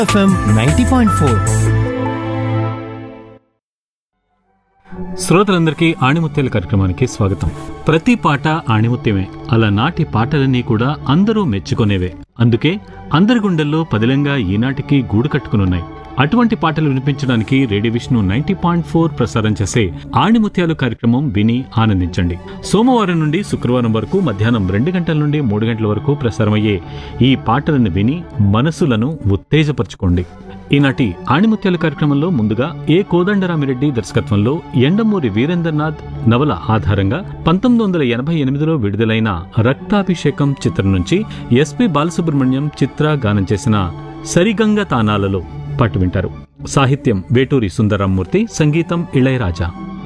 FM ninety point four శ్రోతలందరికీ ఆణిముత్యాల కార్యక్రమానికి స్వాగతం ప్రతి పాట ఆణిముత్యమే అలా నాటి పాటలన్నీ కూడా అందరూ మెచ్చుకునేవే అందుకే అందరి గుండెల్లో పదిలంగా ఈనాటికి గూడు కట్టుకునున్నాయి అటువంటి పాటలు వినిపించడానికి radio Vishnu ninety point four ప్రసారం చేసే ఆణిముత్యాలు కార్యక్రమం విని ఆనందించండి సోమవారం నుండి శుక్రవారం వరకు మధ్యాహ్నం రెండు గంటల నుండి మూడు గంటల వరకు ప్రసారమయ్యే ఈ పాటలను విని మనసులను ఉత్తేజపరచుకోండి ఈనాటి ఆణిముత్యాల కార్యక్రమంలో ముందుగా ఏ కోదండరామిరెడ్డి దర్శకత్వంలో ఎండమూరి వీరేంద్రనాథ్ నవల ఆధారంగా పంతొమ్మిది వందల ఎనభై ఎనిమిదిలో విడుదలైన రక్తాభిషేకం చిత్రం నుంచి ఎస్పి బాలసుబ్రహ్మణ్యం చిత్ర గానం చేసిన సరిగంగ తానాలలో పాటు వింటారు సాహిత్యం వేటూరి సుందరరామ్మూర్తి సంగీతం ఇళయరాజా